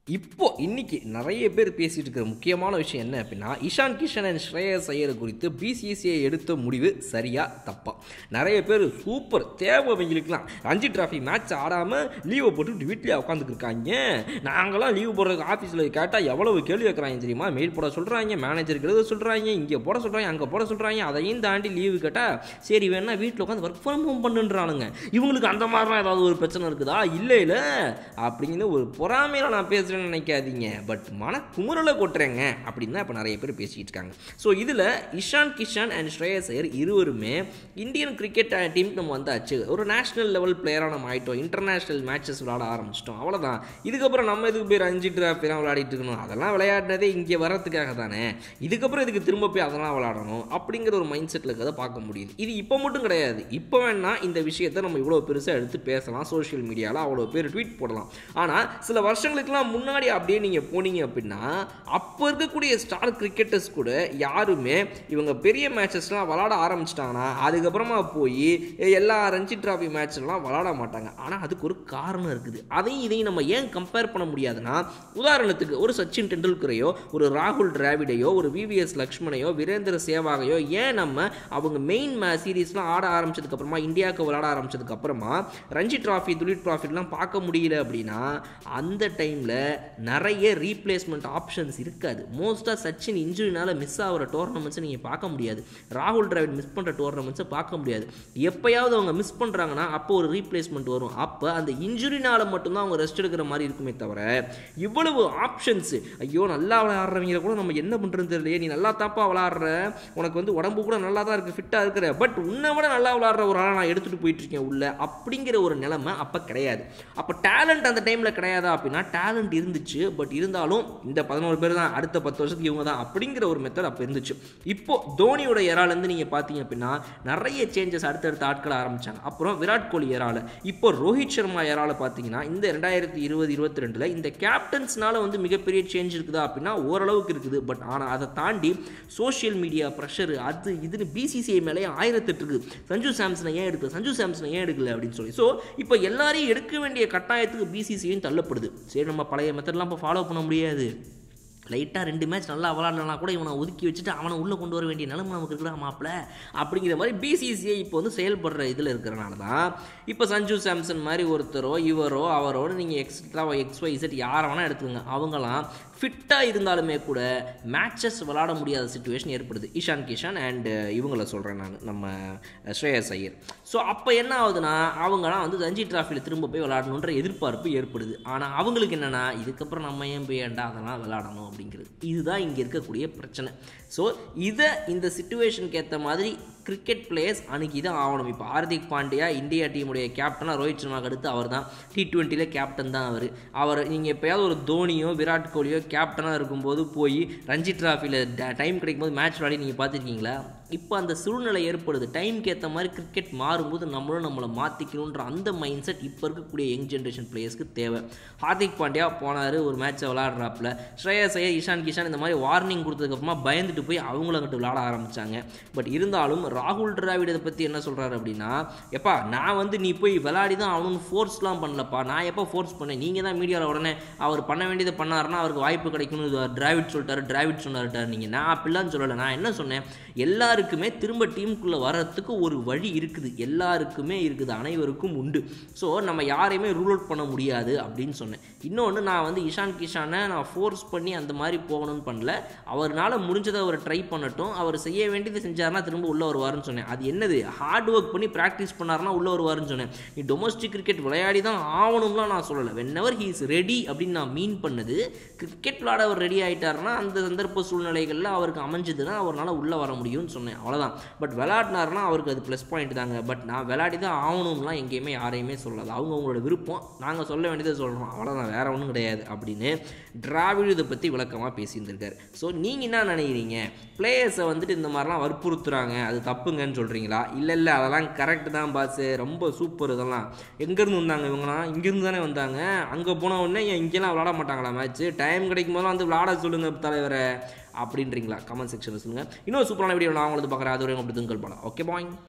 இப்போ இன்னைக்கு நிறைய பேர் பேசிட்டு இருக்கிற முக்கியமான விஷயம் என்ன அப்படின்னா இஷான் கிஷன் அண்ட் ஸ்ரேயஸ் ஐயர் குறித்து பிசிசிஐ எடுத்த முடிவு சரியா தப்பா நிறைய பேர் சூப்பர் தேவை அவங்களுக்குலாம் ரஞ்சி டிராஃபி மேட்ச் ஆடாமல் லீவை போட்டு வீட்டிலே உட்காந்துருக்காங்க நாங்களாம் லீவ் போடுறதுக்கு ஆஃபீஸில் கேட்டால் எவ்வளவு கேள்வி கேட்குறாங்க தெரியுமா மெயில் போட சொல்கிறாங்க மேனேஜருக்கு எழுத சொல்கிறாங்க இங்கே போட சொல்கிறாங்க அங்கே போட சொல்கிறாங்க அதையும் தாண்டி லீவு கேட்டால் சரி வேணா வீட்டில் உட்காந்து ஒர்க் ஃப்ரம் ஹோம் பண்ணுன்றானுங்க இவங்களுக்கு அந்த மாதிரிலாம் ஏதாவது ஒரு பிரச்சனை இருக்குதா இல்லை இல்லை அப்படிங்கிற ஒரு பொறாமையில் நான் பேசுகிறேன்னு நினைக்காதீங்க பட் மன குமுறலை கொட்டுறேங்க அப்படின்னு தான் இப்போ நிறைய பேர் பேசிக்கிட்டு இருக்காங்க ஸோ இதில் இஷான் கிஷன் அண்ட் ஸ்ரேயஸ் ஐயர் இருவருமே இந்தியன் கிரிக்கெட் டீம் நம்ம வந்தாச்சு ஒரு நேஷனல் லெவல் பிளேயராக நம்ம ஆகிட்டோம் இன்டர்நேஷ்னல் மேட்சஸ் விளாட ஆரம்பிச்சிட்டோம் அவ்வளோதான் இதுக்கப்புறம் நம்ம இதுக்கு போய் ரஞ்சி டிராஃபிலாம் விளையாடிட்டு இருக்கணும் அதெல்லாம் விளையாடினதே இங்கே வர்றதுக்காக தானே இதுக்கப்புறம் இதுக்கு திரும்ப போய் அதெல்லாம் விளாடணும் அப்படிங்கிற ஒரு மைண்ட் செட்டில் இருக்கிறத பார்க்க முடியுது இது இப்போ மட்டும் கிடையாது இப்போ வேணா இந்த விஷயத்தை நம்ம இவ்வளோ பெருசாக எடுத்து பேசலாம் சோஷியல் மீடியாவில் அவ்வளோ பேர் ட்வீட் போடலாம் ஆனால் சில வருஷங்களுக்குலாம் முன்னாடி அப்படியே நீங்கள் போனீங்க அப்படின்னா அப்போ இருக்கக்கூடிய ஸ்டார் கிரிக்கெட்டர்ஸ் கூட யாருமே இவங்க பெரிய மேட்சஸ்லாம் விளாட ஆரம்பிச்சிட்டாங்கன்னா அதுக்கப்புறமா போய் எல்லா ரஞ்சி டிராஃபி மேட்ச்லாம் விளாட மாட்டாங்க ஆனால் அதுக்கு ஒரு காரணம் இருக்குது அதையும் இதையும் நம்ம ஏன் கம்பேர் பண்ண முடியாதுன்னா உதாரணத்துக்கு ஒரு சச்சின் டெண்டுல்கரையோ ஒரு ராகுல் டிராவிடையோ ஒரு விவிஎஸ் லக்ஷ்மணையோ வீரேந்திர சேவாகையோ ஏன் நம்ம அவங்க மெயின் மே சீரீஸ்லாம் ஆட ஆரம்பிச்சதுக்கப்புறமா இந்தியாவுக்கு விளாட ஆரம்பிச்சதுக்கப்புறமா ரஞ்சி டிராஃபி துலிட் டிராஃபிலாம் பார்க்க முடியல அப்படின்னா அந்த டைமில் நிறைய ரீப்ளேஸ்மெண்ட் ஆப்ஷன்ஸ் இருக்காது மோஸ்ட்டாக சச்சின் இன்ஜுரினால மிஸ் ஆகிற டோர்னமெண்ட்ஸை நீங்கள் பார்க்க முடியாது ராகுல் டிராவிட் மிஸ் பண்ணுற டோர்னமெண்ட்ஸை பார்க்க முடியாது எப்போயாவது அவங்க மிஸ் பண்ணுறாங்கன்னா அப்போ ஒரு ரீப்ளேஸ்மெண்ட் வரும் அப்போ அந்த இன்ஜுரினால மட்டும்தான் அவங்க ரெஸ்ட் எடுக்கிற மாதிரி இருக்குமே தவிர இவ்வளவு ஆப்ஷன்ஸ் ஐயோ நல்லா விளையாடுறவங்க கூட நம்ம என்ன பண்ணுறது தெரியலையே நீ நல்லா தாப்பா விளாட்ற உனக்கு வந்து உடம்பு கூட நல்லா தான் இருக்குது ஃபிட்டாக இருக்கிற பட் உன்னை விட நல்லா விளாட்ற ஒரு ஆளை நான் எடுத்துகிட்டு போயிட்டு இருக்கேன் உள்ள அப்படிங்கிற ஒரு நிலைமை அப்போ கிடையாது அப்போ டேலண்ட் அந்த டைமில் கிடையாதா அப்படின்னா டேலண்ட் இருந்துச்சு பட் இருந்தாலும் இந்த பதினோரு பேர் தான் அடுத்த பத்து வருஷத்துக்கு இவங்க தான் அப்படிங்கிற ஒரு மெத்தட் அப்போ இருந்துச்சு இப்போ தோனியோட இறாலேருந்து நீங்கள் பார்த்தீங்க அப்படின்னா நிறைய சேஞ்சஸ் அடுத்தடுத்த ஆட்கள் ஆரம்பிச்சாங்க அப்புறம் விராட் கோலி இறால இப்போ ரோஹித் சர்மா இறால பார்த்தீங்கன்னா இந்த ரெண்டாயிரத்தி இருபது இருபத்தி ரெண்டில் இந்த கேப்டன்ஸ்னால வந்து மிகப்பெரிய சேஞ்ச் இருக்குதா அப்படின்னா ஓரளவுக்கு இருக்குது பட் ஆனால் அதை தாண்டி சோஷியல் மீடியா ப்ரெஷர் அது இதுன்னு பிசிசிஐ மேலே ஆயிரத்தெட்டு இருக்குது சஞ்சு சாம்சனை ஏன் எடுக்கல சஞ்சு சாம்சனை ஏன் எடுக்கல அப்படின்னு சொல்லி ஸோ இப்போ எல்லாரையும் எடுக்க வேண்டிய கட்டாயத்துக்கு பிசிசிஐயும் தள்ளப்படுது சரி நம்ம பழைய மெத்தட்லாம் இப்போ ஃபாலோ பண்ண முடியாது லைட்டாக ரெண்டு மேட்ச் நல்லா விளாட்லாம் கூட இவனை ஒதுக்கி வச்சுட்டு அவனை உள்ளே கொண்டு வர வேண்டிய நிலைமை நமக்கு இருக்கிற மாப்பிள்ள அப்படிங்கிற மாதிரி பிசிசிஐ இப்போ வந்து செயல்படுற இதில் இருக்கிறனால தான் இப்போ சஞ்சு சாம்சன் மாதிரி ஒருத்தரோ இவரோ அவரோட நீங்கள் எக்ஸ்ட்ரா எக்ஸ் ஒய் செட் யாரை வேணால் எடுத்துக்கோங்க அவங்களாம் ஃபிட்டாக இருந்தாலுமே கூட மேட்சஸ் விளாட முடியாத சுச்சுவேஷன் ஏற்படுது இஷான் கிஷான் அண்டு இவங்கள சொல்கிறேன் நான் நம்ம ஸ்ரேயஸ் ஐயர் ஸோ அப்போ என்ன ஆகுதுன்னா அவங்களாம் வந்து ரஞ்சி டிராஃபியில் திரும்ப போய் விளாடணுன்ற எதிர்பார்ப்பு ஏற்படுது ஆனால் அவங்களுக்கு என்னென்னா இதுக்கப்புறம் நம்ம ஏன் போய் ஏன்டா அதெல்லாம் விளாடணும் அப்படிங்கிறது இதுதான் இங்கே இருக்கக்கூடிய பிரச்சனை ஸோ இதை இந்த சுச்சுவேஷனுக்கு ஏற்ற மாதிரி கிரிக்கெட் பிளேயர்ஸ் அன்றைக்கி தான் ஆகணும் இப்போ ஹார்திக் பாண்டியா இந்தியா டீமுடைய கேப்டனாக ரோஹித் சர்மாவுக்கு அடுத்து அவர் தான் டி ட்வெண்ட்டியில் கேப்டன் தான் அவர் அவர் நீங்கள் எப்போயாவது ஒரு தோனியோ விராட் கோலியோ கேப்டனாக இருக்கும்போது போய் ரஞ்சி டிராஃபியில் டைம் கிடைக்கும் போது மேட்ச் விளையாடி நீங்கள் பார்த்துருக்கீங்களா இப்போ அந்த சூழ்நிலை ஏற்படுது டைம்க்கு ஏற்ற மாதிரி கிரிக்கெட் மாறும்போது நம்மளும் நம்மளை மாற்றிக்கணுன்ற அந்த மைண்ட் செட் இப்போ இருக்கக்கூடிய யங் ஜென்ரேஷன் பிளேயர்ஸ்க்கு தேவை ஹார்திக் பாண்டியா போனார் ஒரு மேட்ச்சை விளாட்றாப்புல ஸ்ரேயஸ் ஐயர் இஷான் கிஷான் இந்த மாதிரி வார்னிங் கொடுத்ததுக்கப்புறமா பயந்துட்டு போய் அவங்கள அங்கிட்டு விளாட ஆரம்பித்தாங்க பட் இருந்தாலும் ராகுல் டிராவிட் இதை பற்றி என்ன சொல்கிறாரு அப்படின்னா எப்பா நான் வந்து நீ போய் விளாடி தான் அவனு ஃபோர்ஸ்லாம் பண்ணலப்பா நான் எப்போ ஃபோர்ஸ் பண்ணேன் நீங்கள் தான் மீடியாவில் உடனே அவர் பண்ண வேண்டியதை பண்ணாருன்னா அவருக்கு வாய்ப்பு கிடைக்கணும் டிராவிட் சொல்லிட்டாரு டிராவிட் சொன்னார்ட்டார் நீங்கள் நான் அப்படிலாம் சொல்லலை நான் என்ன சொன்னேன் எல்லாருக்குமே திரும்ப டீமுக்குள்ளே வர்றதுக்கு ஒரு வழி இருக்குது எல்லாருக்குமே இருக்குது அனைவருக்கும் உண்டு ஸோ நம்ம யாரையுமே ரூல் அவுட் பண்ண முடியாது அப்படின்னு சொன்னேன் இன்னொன்று நான் வந்து இஷான் கிஷானை நான் ஃபோர்ஸ் பண்ணி அந்த மாதிரி போகணும்னு பண்ணல அவர்னால முடிஞ்சதை அவர் ட்ரை பண்ணட்டும் அவர் செய்ய வேண்டியது செஞ்சார்னா திரும்ப உள்ளே வருவாருன்னு சொன்னேன் அது என்னது ஹார்ட் ஒர்க் பண்ணி ப்ராக்டிஸ் பண்ணார்னா உள்ளே வருவாருன்னு சொன்னேன் நீ டொமஸ்டிக் கிரிக்கெட் விளையாடி தான் ஆகணும்லாம் நான் சொல்லலை whenever he is ready அப்படின்னு நான் மீன் பண்ணது கிரிக்கெட் விளாட அவர் ரெடி ஆகிட்டாருன்னா அந்த சந்தர்ப்ப சூழ்நிலைகளில் அவருக்கு அமைஞ்சதுன்னா அவரால் உள்ளே வர முடியும்னு சொன்னேன் அவ்வளோதான் பட் விளாட்னாருனா அவருக்கு அது ப்ளஸ் பாயிண்ட் தாங்க பட் நான் விளையாடி தான் ஆகணும்லாம் எங்கேயுமே யாரையுமே சொல்லாது அவங்க அவங்களோட விருப்பம் நாங்கள் சொல்ல வேண்டியதை சொல்கிறோம் அவ்வளோதான் வேற ஒன்றும் கிடையாது அப்படின்னு டிராவிட் இதை பற்றி விளக்கமாக பேசியிருந்திருக்காரு ஸோ நீங்கள் என்ன நினைக்கிறீங்க பிளேயர்ஸை வந்துட்டு இந்த மாதிரிலாம் வற்புறுத்துறாங்க அது தப்புங்கன்னு சொல்கிறீங்களா இல்லை இல்லை அதெல்லாம் கரெக்டு தான் பாஸு ரொம்ப சூப்பர் இதெல்லாம் எங்கேருந்து வந்தாங்க இவங்களாம் இங்கேருந்து தானே வந்தாங்க அங்கே போன உடனே ஏன் இங்கெல்லாம் விளாட மாட்டாங்களா மேட்ச்சு டைம் கிடைக்கும் போதெல்லாம் வந்து விளாட சொல்லுங்கள் தலைவரை அப்படின்றீங்களா கமெண்ட் செக்ஷனில் சொல்லுங்கள் இன்னொரு சூப்பரான வீடியோ நான் உங்களுக்கு பார்க்குறேன் அது வரையும் அப்படி துங்கல் படம் ஓகே பாய்